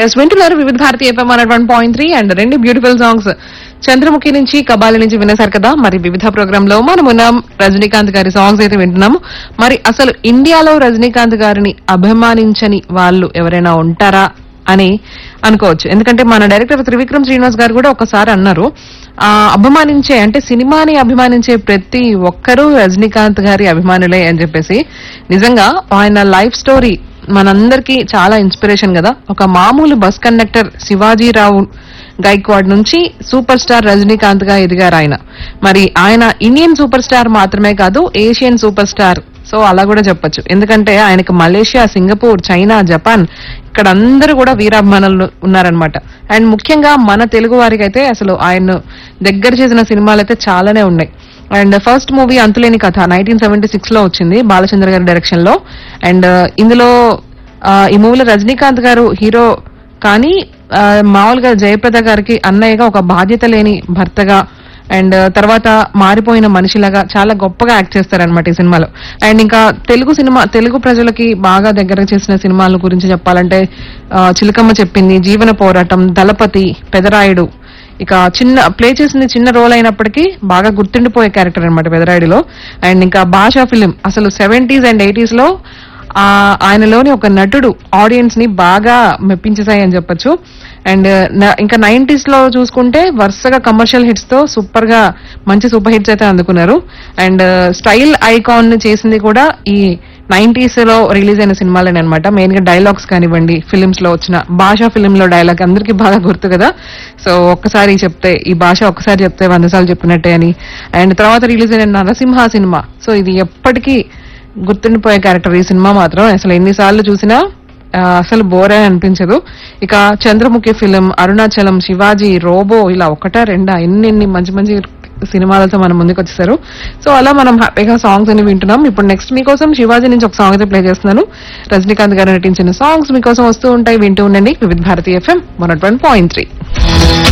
yes వింటున్నారు Vividh Bharati FM one one point three and రెండు beautiful songs Chandramukhi నుంచి కబాలి నుంచి వినేశారు కదా మరి వివిధ ప్రోగ్రామ్ లో మనం ఉన్నాం రజనీకాంత్ గారి సాంగ్స్ అయితే వింటున్నాము మరి అసలు ఇండియాలో రజనీకాంత్ గారిని అభిమానించని వాళ్ళు ఎవరైనా ఉంటారా అని అనుకోవచ్చు ఎందుకంటే మన డైరెక్టర్ త్రివిక్రమ్ శ్రీనివాస్ గారు కూడా ఒకసారి అన్నారు ఆ అభిమానించే అంటే సినిమాని అభిమానించే ప్రతి ఒక్కరూ రజనీకాంత్ గారి అభిమానులే అని చెప్పేసి నిజంగా ఆయన లైఫ్ స్టోరీ మనందరికీ చాలా ఇన్స్పిరేషన్ కదా ఒక మామూలు బస్ కండక్టర్ శివాజీరావు గైక్వాడ్ నుంచి సూపర్ స్టార్ రజనీకాంత్ గా ఎదిగారు ఆయన మరి ఆయన ఇండియన్ సూపర్ స్టార్ మాత్రమే కాదు ఏషియన్ సూపర్ స్టార్ సో అలా కూడా చెప్పొచ్చు ఎందుకంటే ఆయనకు మలేషియా సింగపూర్ చైనా జపాన్ ఇక్కడ అందరూ కూడా వీరాభిమానులు ఉన్నారనమాట అండ్ ముఖ్యంగా మన తెలుగు వారికి అయితే అసలు ఆయన దగ్గర చేసిన సినిమాలు అయితే చాలానే ఉన్నాయి అండ్ ఫస్ట్ మూవీ అంతులేని కథ నైన్టీన్ సెవెంటీ సిక్స్ లో వచ్చింది బాలచంద్ర గారి డైరెక్షన్ లో అండ్ ఇందులో ఆ, ఈ మూవీలో రజనీకాంత్ గారు హీరో కానీ ఆ, మామూలుగా జయప్రద గారికి అన్నయ్యగా ఒక బాధ్యత లేని భర్తగా అండ్ తర్వాత మారిపోయిన మనిషిలాగా చాలా గొప్పగా యాక్ట్ చేస్తారనమాట ఈ సినిమాలో అండ్ ఇంకా తెలుగు సినిమా తెలుగు ప్రజలకి బాగా దగ్గర చేసిన సినిమాల గురించి చెప్పాలంటే ఆ, చిలకమ్మ చెప్పింది జీవన పోరాటం దళపతి పెదరాయుడు ఇక చిన్న ప్లే చేసింది చిన్న రోల్ అయినప్పటికీ బాగా గుర్తుండిపోయే క్యారెక్టర్ అనమాట పెదరాయుడిలో అండ్ ఇంకా భాషా ఫిలిం అసలు సెవెంటీస్ అండ్ ఎయిటీస్ లో ఆ ఆయనలోని ఒక నటుడు ఆడియన్స్ ని బాగా మెప్పించేసాయి అని చెప్పొచ్చు అండ్ న- ఇంకా నైన్టీస్ లో చూసుకుంటే వరుసగా కమర్షియల్ హిట్స్ తో సూపర్ గా మంచి సూపర్ హిట్స్ అయితే అందుకున్నారు అండ్ స్టైల్ ఐకాన్ చేసింది కూడా ఈ నైన్టీస్ లో రిలీజ్ అయిన సినిమాలనే అనమాట మెయిన్ గా డైలాగ్స్ కానివ్వండి ఫిలిమ్స్ లో వచ్చిన భాష ఫిలిం లో డైలాగ్ అందరికీ బాగా గుర్తు కదా సో ఒక్కసారి చెప్తే ఈ భాష ఒక్కసారి చెప్తే వంద సార్లు చెప్పినట్టే అని అండ్ తర్వాత రిలీజ్ అయిన నరసింహ సినిమా సో ఇది ఎప్పటికీ గుర్తుండిపోయే క్యారెక్టర్ ఈ సినిమా మాత్రం అసలు ఎన్నిసార్లు చూసినా ఆ, అసలు బోర్ అని అనిపించదు ఇక చంద్రముఖి ఫిలిం అరుణాచలం శివాజీ రోబో ఇలా ఒకటా రెండా ఎన్ని ఎన్ని మంచి మంచి సినిమాలతో మనం ముందుకు వచ్చేసారు సో అలా మనం హ్యాపీగా సాంగ్స్ అని వింటున్నాం ఇప్పుడు నెక్స్ట్ మీకోసం శివాజీ నుంచి ఒక సాంగ్ అయితే ప్లే చేస్తున్నాను రజనీకాంత్ గారు నటించిన సాంగ్స్ మీకోసం వస్తూ ఉంటాయి వింటూ ఉండండి Vividh Bharati FM one point three